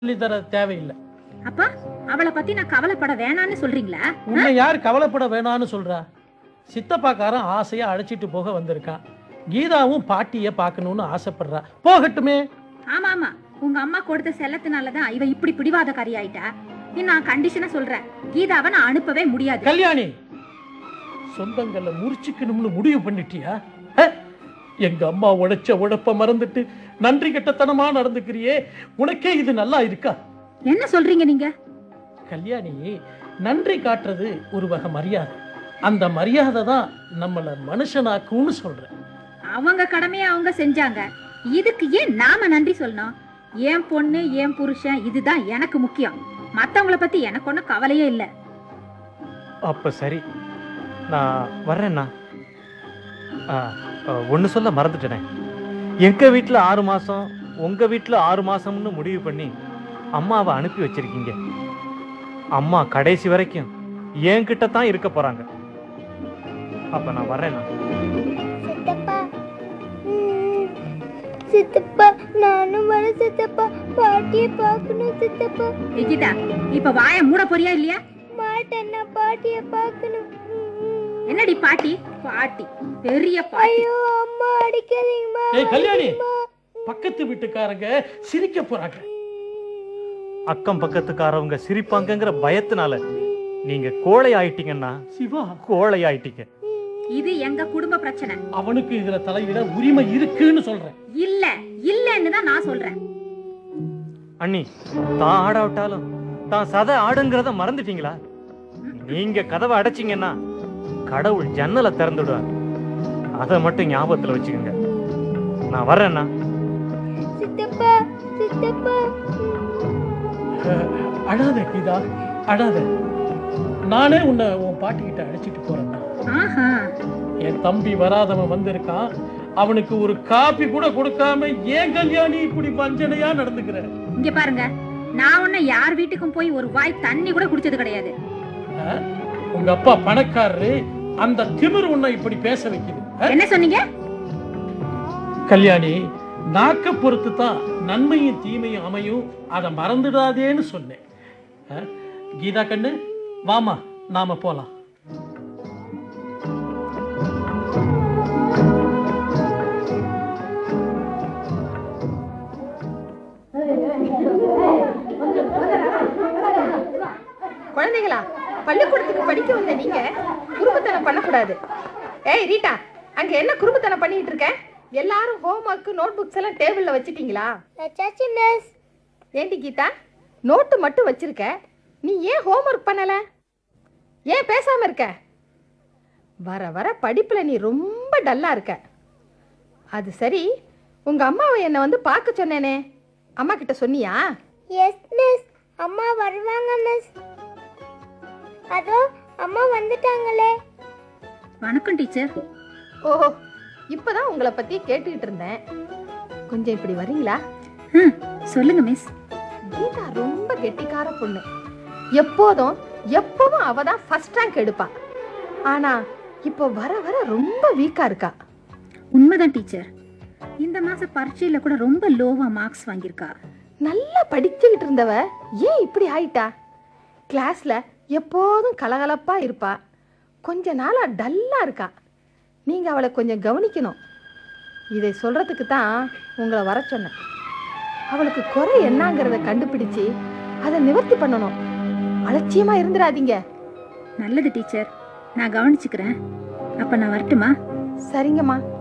சொல்லி தர தேவையில்லை அப்பா அவளை பத்தி நான் கவலைப்பட வேணான்னு சொல்றீங்களா உன்னை யார் கவலைப்பட வேணான்னு சொல்றா சித்தப்பாக்காரன் ஆசையா அழைச்சிட்டு போக வந்திருக்கான் கீதாவும் பாட்டியை பார்க்கணும்னு ஆசைப்படுறா போகட்டுமே ஆமா ஆமா உங்க அம்மா கொடுத்த செல்லத்தினாலதான் இவ இப்படி பிடிவாதக்காரி ஆயிட்டா நீ நான் கண்டிஷனா சொல்றேன் கீதாவை நான் அனுப்பவே முடியாது கல்யாணி சொந்தங்களை முறிச்சுக்கணும்னு முடிவு பண்ணிட்டியா அ? எங்க அம்மா உழைச்ச உழைப்ப மறந்துட்டு நன்றி கெட்டத்தனமா நடந்துக்கிறியே உனக்கே இது நல்லா இருக்கா என்ன சொல்றீங்க நீங்க கல்யாணி நன்றி காட்டுறது ஒரு வகை மரியாதை அந்த மரியாதை தான் நம்மளை மனுஷனாக்கும்னு சொல்றேன் அவங்க கடமையை அவங்க செஞ்சாங்க இதுக்கு ஏன் நாம நன்றி சொல்லணும் என் பொண்ணு என் புருஷன் இதுதான் எனக்கு முக்கியம் மத்தவங்கள பத்தி எனக்கு ஒன்றும் கவலையே இல்ல அப்ப சரி நான் வர்றேண்ணா ஒன்று சொல்ல மறந்துட்டேனே எங்க வீட்டில் ஆறு மாசம் உங்க வீட்டில் ஆறு மாசம்னு முடிவு பண்ணி அம்மாவை அனுப்பி வச்சிருக்கீங்க அம்மா கடைசி வரைக்கும் என்கிட்ட தான் இருக்க போறாங்க அப்ப நான் வர்றேண்ணா சித்தப்பா ம், சித்தப்பா நானும் வரேன் சித்தப்பா பாட்டியை பார்க்கணும் சித்தப்பா ஏய் கீதா இப்ப வாய மூட போறியா இல்லையா மாட்டேன் நான் பாட்டியை பார்க்கணும் ம், என்னடி பாட்டி பாட்டி பெரிய பாட்டி ஐயோ அம்மா அடிக்காதீங்கம்மா ஏய் கல்யாணி அம்மா. பக்கத்து வீட்டுக்காரங்க சிரிக்க போறாங்க அக்கம் பக்கத்துக்காரவங்க சிரிப்பாங்கங்கிற பயத்தினால நீங்க கோழை ஆயிட்டீங்கன்னா சிவா கோழை ஆயிட்டீங்க இது எங்க குடும்ப பிரச்சனை அவனுக்கு இதுல தலையிட உரிமை இருக்குன்னு சொல்றேன் இல்ல இல்லன்னு தான் நான் சொல்றேன் அண்ணி தான் ஆடாவிட்டாலும் தான் சதை ஆடுங்கிறத மறந்துட்டீங்களா நீங்க கதவை அடைச்சிங்கன்னா கடவுள் ஜன்னலை திறந்துடுவார் அதை மட்டும் ஞாபகத்துல வச்சுக்கோங்க நான் வர்றேண்ணா சித்தப்பா சித்தப்பா அழாத கீதா அழாத நானே உன்னை உன் பாட்டிக்கிட்ட அழைச்சிட்டு போறேன் ஆஹா என் தம்பி வராதவன் வந்திருக்கான் அவனுக்கு ஒரு காப்பி கூட கொடுக்காம ஏன் கல்யாணி இப்படி வஞ்சனையா நடந்துக்கிற இங்க பாருங்க நான் உன்ன யார் வீட்டுக்கும் போய் ஒரு வாய் தண்ணி கூட குடிச்சது கிடையாது ஆ? உங்க அப்பா பணக்காரரு அந்த திமிர் உன்னை இப்படி பேச வைக்குது ஆ? என்ன சொன்னீங்க கல்யாணி நாக்க பொறுத்து தான் நன்மையும் தீமையும் அமையும் அதை மறந்துடாதேன்னு சொன்னேன் ஆ? கீதா கண்ணு வாமா நாம போலாம் குழந்தைகளா பள்ளிக்கூடத்துக்கு படிக்க வந்த நீங்க குறும்புத்தனம் பண்ணக்கூடாது ஏய் ரீட்டா அங்க என்ன குறும்புத்தனம் பண்ணிட்டு இருக்க எல்லாரும் ஹோம் ஒர்க் நோட் புக்ஸ் எல்லாம் டேபிள்ல வச்சிட்டீங்களா வச்சாச்சு மிஸ் ஏண்டி கீதா நோட்டு மட்டும் வச்சிருக்க நீ ஏன் ஹோம் ஒர்க் பண்ணல ஏன் பேசாம இருக்க வர வர படிப்புல நீ ரொம்ப டல்லா இருக்க அது சரி உங்க அம்மாவை என்னை வந்து பார்க்க சொன்னேனே அம்மா கிட்ட சொன்னியா எஸ் மிஸ் அம்மா வருவாங்க மிஸ் அதோ அம்மா வந்துட்டாங்களே வணக்கம் டீச்சர் ஓஹோ இப்பதான் உங்களை பத்தி கேட்டுக்கிட்டு இருந்தேன் கொஞ்சம் இப்படி வரீங்களா ம் சொல்லுங்க மிஸ் கீதா ரொம்ப கெட்டிக்கார பொண்ணு எப்போதும் எப்பவும் அவ தான் ஃபர்ஸ்ட் ரேங்க் எடுப்பா ஆனா இப்போ வர வர ரொம்ப வீக்கா இருக்கா உண்மைதான் டீச்சர் இந்த மாச பரீட்சையில கூட ரொம்ப லோவா மார்க்ஸ் வாங்கியிருக்கா நல்லா படிச்சுக்கிட்டு இருந்தவ ஏன் இப்படி ஆயிட்டா கிளாஸ்ல எப்போதும் கலகலப்பா இருப்பா கொஞ்ச நாளா டல்லா இருக்கா நீங்க அவளை கொஞ்சம் கவனிக்கணும் இதை சொல்றதுக்கு தான் உங்களை வர சொன்னேன் அவளுக்கு குறை என்னங்கிறத கண்டுபிடிச்சு அதை நிவர்த்தி பண்ணணும் அலட்சியமா இருந்துடாதீங்க நல்லது டீச்சர் நான் கவனிச்சுக்கிறேன் அப்ப நான் வரட்டுமா சரிங்கம்மா